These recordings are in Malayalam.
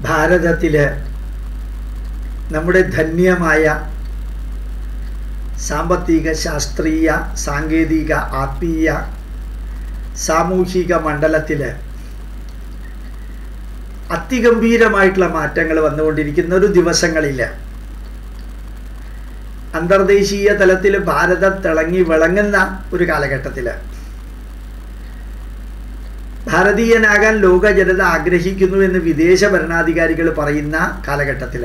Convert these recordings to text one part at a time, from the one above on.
ഭാരതത്തിൽ നമ്മുടെ ധന്യമായ സാമ്പത്തിക ശാസ്ത്രീയ സാങ്കേതിക ആത്മീയ സാമൂഹിക മണ്ഡലത്തിൽ അതിഗംഭീരമായിട്ടുള്ള മാറ്റങ്ങൾ വന്നുകൊണ്ടിരിക്കുന്ന ഒരു ദിവസങ്ങളിൽ അന്തർദേശീയ തലത്തിൽ ഭാരതം തിളങ്ങി വിളങ്ങുന്ന ഒരു കാലഘട്ടത്തിൽ ഭാരതീയനാകാൻ ലോക ജനത ആഗ്രഹിക്കുന്നു എന്ന് വിദേശ ഭരണാധികാരികൾ പറയുന്ന കാലഘട്ടത്തിൽ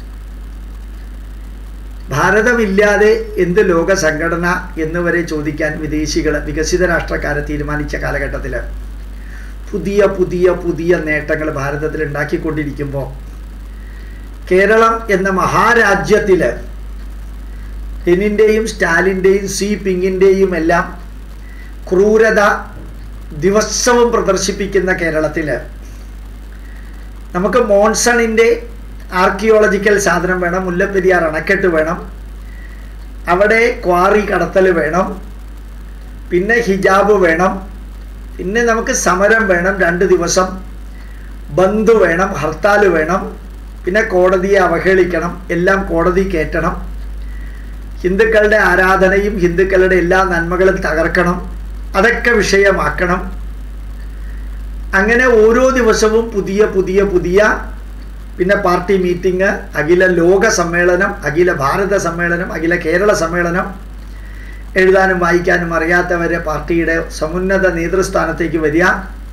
ഭാരതമില്ലാതെ എന്ത് ലോക സംഘടന എന്ന് വരെ ചോദിക്കാൻ വിദേശികൾ വികസിത രാഷ്ട്രക്കാരെ തീരുമാനിച്ച കാലഘട്ടത്തിൽ പുതിയ പുതിയ പുതിയ നേട്ടങ്ങൾ ഭാരതത്തിൽ ഉണ്ടാക്കിക്കൊണ്ടിരിക്കുമ്പോൾ കേരളം എന്ന മഹാരാജ്യത്തിൽ ലെനിൻ്റെയും സ്റ്റാലിൻ്റെയും സി പിങ്ങിൻ്റെയും എല്ലാം ക്രൂരത ദിവസവും പ്രദർശിപ്പിക്കുന്ന കേരളത്തിൽ നമുക്ക് മോൺസണിൻ്റെ ആർക്കിയോളജിക്കൽ സാധനം വേണം മുല്ലപ്പെരിയാർ അണക്കെട്ട് വേണം അവിടെ ക്വാറി കടത്തൽ വേണം പിന്നെ ഹിജാബ് വേണം പിന്നെ നമുക്ക് സമരം വേണം രണ്ട് ദിവസം ബന്ദ് വേണം ഹർത്താൽ വേണം പിന്നെ കോടതിയെ അവഹേളിക്കണം എല്ലാം കോടതി കയറ്റണം ഹിന്ദുക്കളുടെ ആരാധനയും ഹിന്ദുക്കളുടെ എല്ലാ നന്മകളും തകർക്കണം അതൊക്കെ വിഷയമാക്കണം അങ്ങനെ ഓരോ ദിവസവും പുതിയ പുതിയ പുതിയ പിന്നെ പാർട്ടി മീറ്റിംഗ് അഖില ലോക സമ്മേളനം അഖില ഭാരത സമ്മേളനം അഖില കേരള സമ്മേളനം എഴുതാനും വായിക്കാനും അറിയാത്തവരെ പാർട്ടിയുടെ സമുന്നത നേതൃസ്ഥാനത്തേക്ക് വരിക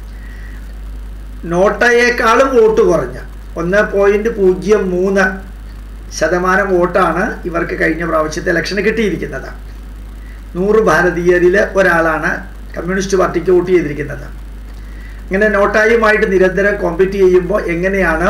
നോട്ടയേക്കാളും വോട്ട് കുറഞ്ഞ ഒന്ന് പോയിന്റ് പൂജ്യം മൂന്ന് ശതമാനം വോട്ടാണ് ഇവർക്ക് കഴിഞ്ഞ പ്രാവശ്യത്തെ ഇലക്ഷന് കിട്ടിയിരിക്കുന്നത് നൂറ് ഭാരതീയരിൽ ഒരാളാണ് കമ്മ്യൂണിസ്റ്റ് പാർട്ടിക്ക് വോട്ട് ചെയ്തിരിക്കുന്നത് ഇങ്ങനെ നോട്ടായുമായിട്ട് നിരന്തരം കോമ്പറ്റ് ചെയ്യുമ്പോൾ എങ്ങനെയാണ്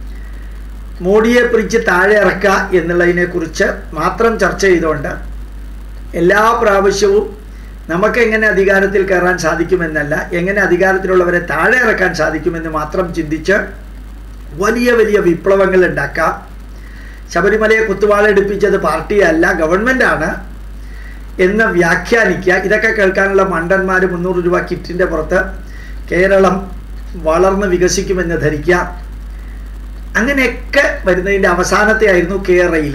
മോഡിയെ പിടിച്ച് താഴെ ഇറക്കുക എന്നുള്ളതിനെക്കുറിച്ച് മാത്രം ചർച്ച ചെയ്തുകൊണ്ട് എല്ലാ പ്രാവശ്യവും നമുക്ക് എങ്ങനെ അധികാരത്തിൽ കയറാൻ സാധിക്കുമെന്നല്ല എങ്ങനെ അധികാരത്തിലുള്ളവരെ താഴെ ഇറക്കാൻ സാധിക്കുമെന്ന് മാത്രം ചിന്തിച്ച് വലിയ വലിയ വിപ്ലവങ്ങൾ ഉണ്ടാക്കാം ശബരിമലയെ കുത്തുവാളെടുപ്പിച്ചത് പാർട്ടിയല്ല ഗവൺമെൻറ്റാണ് എന്ന് വ്യാഖ്യാനിക്കുക ഇതൊക്കെ കേൾക്കാനുള്ള മണ്ടന്മാർ മുന്നൂറ് രൂപ കിറ്റിൻ്റെ പുറത്ത് കേരളം വളർന്ന് വികസിക്കുമെന്ന് ധരിക്കുക അങ്ങനെയൊക്കെ വരുന്നതിൻ്റെ അവസാനത്തെ ആയിരുന്നു കേരളയിൽ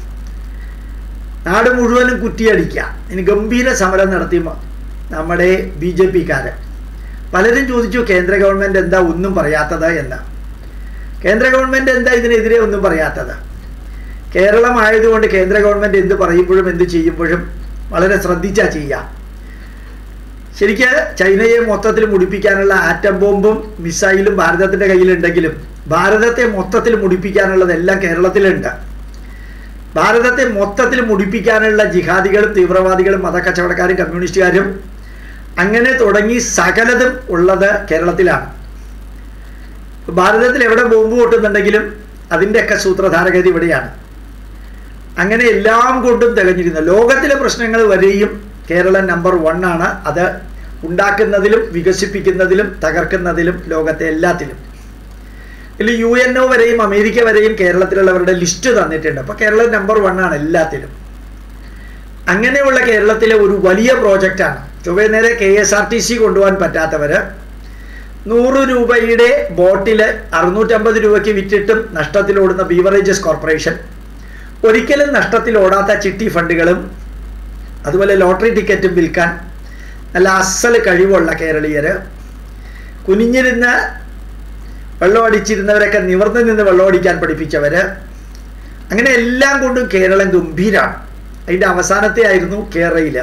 നാട് മുഴുവനും കുറ്റിയടിക്കുക ഇനി ഗംഭീര സമരം നടത്തി നമ്മുടെ ബി ജെ പിക്കാർ പലരും ചോദിച്ചു കേന്ദ്ര ഗവൺമെൻറ് എന്താ ഒന്നും പറയാത്തത് എന്ന് കേന്ദ്ര ഗവൺമെൻറ് എന്താ ഇതിനെതിരെ ഒന്നും പറയാത്തത് കേരളം ആയതുകൊണ്ട് കേന്ദ്ര ഗവൺമെൻറ് എന്ത് പറയുമ്പോഴും എന്ത് ചെയ്യുമ്പോഴും വളരെ ശ്രദ്ധിച്ചാ ചെയ്യാം ശരിക്ക് ചൈനയെ മൊത്തത്തിൽ മുടിപ്പിക്കാനുള്ള ആറ്റം ബോംബും മിസൈലും ഭാരതത്തിൻ്റെ കയ്യിലുണ്ടെങ്കിലും ഭാരതത്തെ മൊത്തത്തിൽ മുടിപ്പിക്കാനുള്ളതെല്ലാം കേരളത്തിലുണ്ട് ഭാരതത്തെ മൊത്തത്തിൽ മുടിപ്പിക്കാനുള്ള ജിഹാദികളും തീവ്രവാദികളും മതക്കച്ചവടക്കാരും കമ്മ്യൂണിസ്റ്റുകാരും അങ്ങനെ തുടങ്ങി സകലതും ഉള്ളത് കേരളത്തിലാണ് ഭാരതത്തിൽ എവിടെ ബോംബ് പൊട്ടുന്നുണ്ടെങ്കിലും അതിൻ്റെയൊക്കെ സൂത്രധാരകത ഇവിടെയാണ് അങ്ങനെ എല്ലാം കൊണ്ടും തികഞ്ഞിരുന്നു ലോകത്തിലെ പ്രശ്നങ്ങൾ വരെയും കേരളം നമ്പർ വൺ ആണ് അത് ഉണ്ടാക്കുന്നതിലും വികസിപ്പിക്കുന്നതിലും തകർക്കുന്നതിലും ലോകത്തെ എല്ലാത്തിലും ഇതിൽ യു എൻ ഒ വരെയും അമേരിക്ക വരെയും കേരളത്തിലുള്ളവരുടെ ലിസ്റ്റ് തന്നിട്ടുണ്ട് അപ്പോൾ കേരളം നമ്പർ വൺ ആണ് എല്ലാത്തിലും അങ്ങനെയുള്ള കേരളത്തിലെ ഒരു വലിയ പ്രോജക്റ്റാണ് ചൊവ്വേ നേരെ K S R T C കൊണ്ടുപോകാൻ പറ്റാത്തവർ നൂറ് രൂപയുടെ ബോട്ടിൽ അറുന്നൂറ്റമ്പത് രൂപയ്ക്ക് വിറ്റിട്ടും നഷ്ടത്തിലോടുന്ന ബീവറേജസ് കോർപ്പറേഷൻ ഒരിക്കലും നഷ്ടത്തിൽ ഓടാത്ത ചിട്ടി ഫണ്ടുകളും അതുപോലെ ലോട്ടറി ടിക്കറ്റും വിൽക്കാൻ നല്ല അസൽ കഴിവുള്ള കേരളീയർ കുനിഞ്ഞിരുന്ന് വെള്ളം അടിച്ചിരുന്നവരൊക്കെ നിവർന്നു നിന്ന് വെള്ളം അടിക്കാൻ പഠിപ്പിച്ചവർ അങ്ങനെ എല്ലാം കൊണ്ടും കേരളം ഗംഭീരമാണ് അതിൻ്റെ അവസാനത്തെ ആയിരുന്നു കേരളയിൽ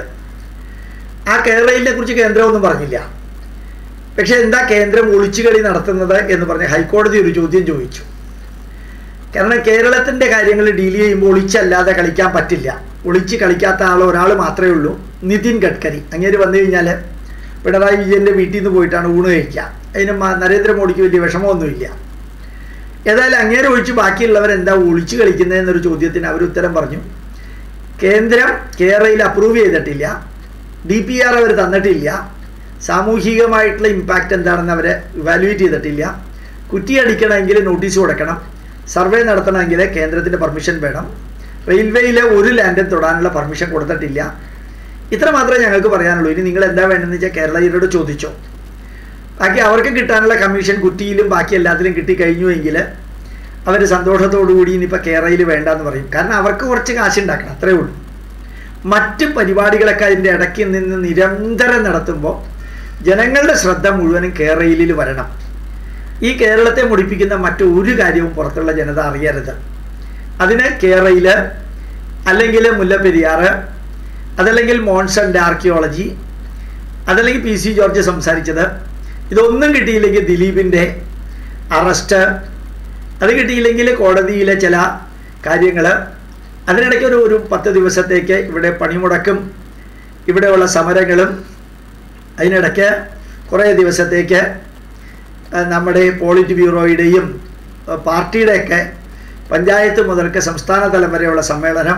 ആ കേരളയിലെ കുറിച്ച് കേന്ദ്രം ഒന്നും പറഞ്ഞില്ല പക്ഷെ എന്താ കേന്ദ്രം ഒളിച്ചുകളി നടത്തുന്നത് എന്ന് പറഞ്ഞ് ഹൈക്കോടതി ഒരു ചോദ്യം ചോദിച്ചു കാരണം കേരളത്തിൻ്റെ കാര്യങ്ങൾ ഡീൽ ചെയ്യുമ്പോൾ ഒളിച്ചല്ലാതെ കളിക്കാൻ പറ്റില്ല ഒളിച്ച് കളിക്കാത്ത ആൾ ഒരാൾ മാത്രമേ ഉള്ളൂ നിതിൻ ഗഡ്കരി അങ്ങേര് വന്നു കഴിഞ്ഞാൽ പിണറായി വിജയൻ്റെ വീട്ടിൽ നിന്ന് പോയിട്ടാണ് ഊണ് കഴിക്കുക അതിന് നരേന്ദ്രമോദിക്ക് വലിയ വിഷമമൊന്നുമില്ല ഏതായാലും അങ്ങേരെ ഒഴിച്ച് ബാക്കിയുള്ളവരെന്താ ഒളിച്ച് കളിക്കുന്നതെന്നൊരു ചോദ്യത്തിന് അവർ ഉത്തരം പറഞ്ഞു കേന്ദ്രം കേരളയിൽ അപ്രൂവ് ചെയ്തിട്ടില്ല ഡി പി ആർ അവർ തന്നിട്ടില്ല സാമൂഹികമായിട്ടുള്ള ഇമ്പാക്റ്റ് എന്താണെന്ന് അവരെ ഇവാലുവേറ്റ് ചെയ്തിട്ടില്ല കുറ്റിയടിക്കണമെങ്കിൽ നോട്ടീസ് കൊടുക്കണം സർവേ നടത്തണമെങ്കിൽ കേന്ദ്രത്തിൻ്റെ പെർമിഷൻ വേണം റെയിൽവേയിലെ ഒരു ലാൻഡും തൊടാനുള്ള പെർമിഷൻ കൊടുത്തിട്ടില്ല ഇത്ര മാത്രമേ ഞങ്ങൾക്ക് പറയാനുള്ളൂ ഇനി നിങ്ങൾ എന്താ വേണ്ടതെന്ന് വെച്ചാൽ കേരളീയരോട് ചോദിച്ചോ ബാക്കി അവർക്ക് കിട്ടാനുള്ള കമ്മീഷൻ കുറ്റിയിലും ബാക്കി എല്ലാത്തിലും കിട്ടിക്കഴിഞ്ഞു എങ്കിൽ അവർ സന്തോഷത്തോടു കൂടി ഇനിയിപ്പോൾ കേരളയിൽ വേണ്ടെന്ന് പറയും കാരണം അവർക്ക് കുറച്ച് കാശുണ്ടാക്കണം അത്രേ ഉള്ളൂ മറ്റ് പരിപാടികളൊക്കെ അതിൻ്റെ ഇടയ്ക്ക് നിന്ന് നിരന്തരം നടത്തുമ്പോൾ ജനങ്ങളുടെ ശ്രദ്ധ മുഴുവനും കേരളയിൽ വരണം ഈ കേരളത്തെ മുടിപ്പിക്കുന്ന മറ്റൊരു കാര്യവും പുറത്തുള്ള ജനത അറിയരുത് അതിന് കേരളയിൽ അല്ലെങ്കിൽ മുല്ലപ്പെരിയാർ അതല്ലെങ്കിൽ മോൺസന്റെ ആർക്കിയോളജി അതല്ലെങ്കിൽ പി സി ജോർജ് സംസാരിച്ചത് ഇതൊന്നും കിട്ടിയില്ലെങ്കിൽ ദിലീപിൻ്റെ അറസ്റ്റ് അത് കിട്ടിയില്ലെങ്കിൽ കോടതിയിലെ ചില കാര്യങ്ങൾ അതിനിടയ്ക്ക് ഒരു ഒരു പത്ത് ദിവസത്തേക്ക് ഇവിടെ പണിമുടക്കും ഇവിടെയുള്ള സമരങ്ങളും അതിനിടയ്ക്ക് കുറേ ദിവസത്തേക്ക് നമ്മുടെ പോളിറ്റ് ബ്യൂറോയുടെയും പാർട്ടിയുടെയൊക്കെ പഞ്ചായത്ത് മുതൽക്ക് സംസ്ഥാന തലം വരെയുള്ള സമ്മേളനം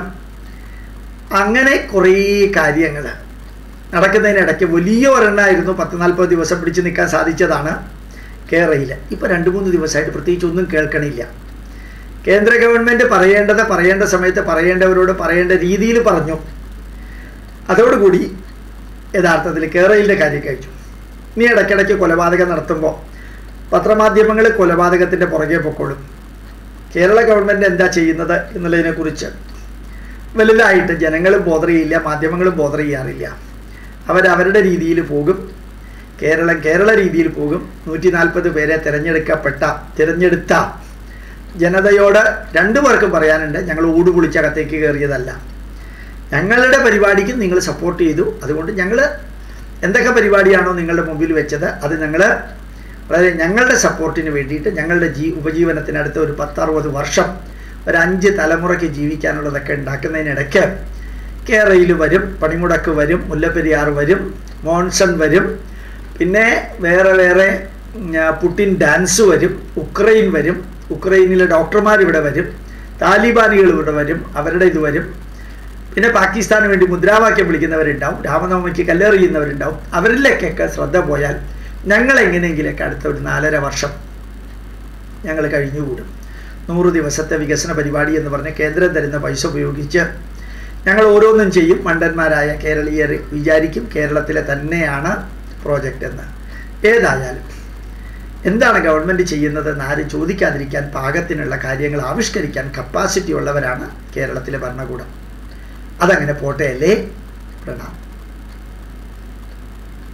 അങ്ങനെ കുറേ കാര്യങ്ങൾ നടക്കുന്നതിനിടയ്ക്ക് വലിയ ഒരെണ്ണമായിരുന്നു പത്ത് നാൽപ്പത് ദിവസം പിടിച്ചു നിൽക്കാൻ സാധിച്ചതാണ് കേരളയിൽ ഇപ്പോൾ രണ്ട് മൂന്ന് ദിവസമായിട്ട് പ്രത്യേകിച്ച് ഒന്നും കേൾക്കണില്ല കേന്ദ്ര ഗവൺമെൻറ് പറയേണ്ടത് പറയേണ്ട സമയത്ത് പറയേണ്ടവരോട് പറയേണ്ട രീതിയിൽ പറഞ്ഞു അതോടുകൂടി യഥാർത്ഥത്തിൽ കേരളയിലെ കാര്യം കഴിച്ചു ഇനി ഇടയ്ക്കിടയ്ക്ക് കൊലപാതകം നടത്തുമ്പോൾ പത്രമാധ്യമങ്ങൾ കൊലപാതകത്തിൻ്റെ പുറകെ പൊക്കോളും കേരള ഗവൺമെൻറ് എന്താ ചെയ്യുന്നത് എന്നുള്ളതിനെക്കുറിച്ച് വലുതായിട്ട് ജനങ്ങളും ബോധർ ചെയ്യില്ല മാധ്യമങ്ങളും ബോധർ ചെയ്യാറില്ല അവരവരുടെ രീതിയിൽ പോകും കേരളം കേരള രീതിയിൽ പോകും നൂറ്റി നാൽപ്പത് പേരെ തിരഞ്ഞെടുക്കപ്പെട്ട തിരഞ്ഞെടുത്ത ജനതയോട് രണ്ടു പേർക്കും പറയാനുണ്ട് ഞങ്ങൾ ഊടുപൊളിച്ചകത്തേക്ക് കയറിയതല്ല ഞങ്ങളുടെ പരിപാടിക്ക് നിങ്ങൾ സപ്പോർട്ട് ചെയ്തു അതുകൊണ്ട് ഞങ്ങൾ എന്തൊക്കെ പരിപാടിയാണോ നിങ്ങളുടെ മുമ്പിൽ വെച്ചത് അത് ഞങ്ങൾ വളരെ ഞങ്ങളുടെ സപ്പോർട്ടിന് വേണ്ടിയിട്ട് ഞങ്ങളുടെ ജീ ഉപജീവനത്തിനടുത്ത് ഒരു പത്തറുപത് വർഷം ഒരു അഞ്ച് തലമുറയ്ക്ക് ജീവിക്കാനുള്ളതൊക്കെ ഉണ്ടാക്കുന്നതിനിടയ്ക്ക് കേരളയിൽ വരും പണിമുടക്ക് വരും മുല്ലപ്പെരിയാർ വരും മോൺസൺ വരും പിന്നെ വേറെ വേറെ പുട്ടിൻ ഡാൻസ് വരും ഉക്രൈൻ വരും ഉക്രൈനിലെ ഡോക്ടർമാർ ഇവിടെ വരും താലിബാനികൾ ഇവിടെ വരും അവരുടെ ഇത് വരും പിന്നെ പാകിസ്ഥാന് വേണ്ടി മുദ്രാവാക്യം വിളിക്കുന്നവരുണ്ടാവും രാമനവമിക്ക് കല്ലെറിയുന്നവരുണ്ടാവും അവരിലേക്കൊക്കെ ശ്രദ്ധ പോയാൽ ഞങ്ങൾ എങ്ങനെയെങ്കിലൊക്കെ അടുത്ത ഒരു നാലര വർഷം ഞങ്ങൾ കഴിഞ്ഞുകൂടും നൂറ് ദിവസത്തെ വികസന പരിപാടി എന്ന് പറഞ്ഞ് കേന്ദ്രം തരുന്ന പൈസ ഉപയോഗിച്ച് ഞങ്ങൾ ഓരോന്നും ചെയ്യും മണ്ടന്മാരായ കേരളീയർ വിചാരിക്കും കേരളത്തിലെ തന്നെയാണ് പ്രോജക്റ്റ് എന്ന് ഏതായാലും എന്താണ് ഗവൺമെൻറ് ചെയ്യുന്നതെന്ന് ആരും ചോദിക്കാതിരിക്കാൻ പാകത്തിനുള്ള കാര്യങ്ങൾ ആവിഷ്കരിക്കാൻ കപ്പാസിറ്റി ഉള്ളവരാണ് കേരളത്തിലെ ഭരണകൂടം അതങ്ങനെ പോട്ടെ അല്ലേ പ്രണാം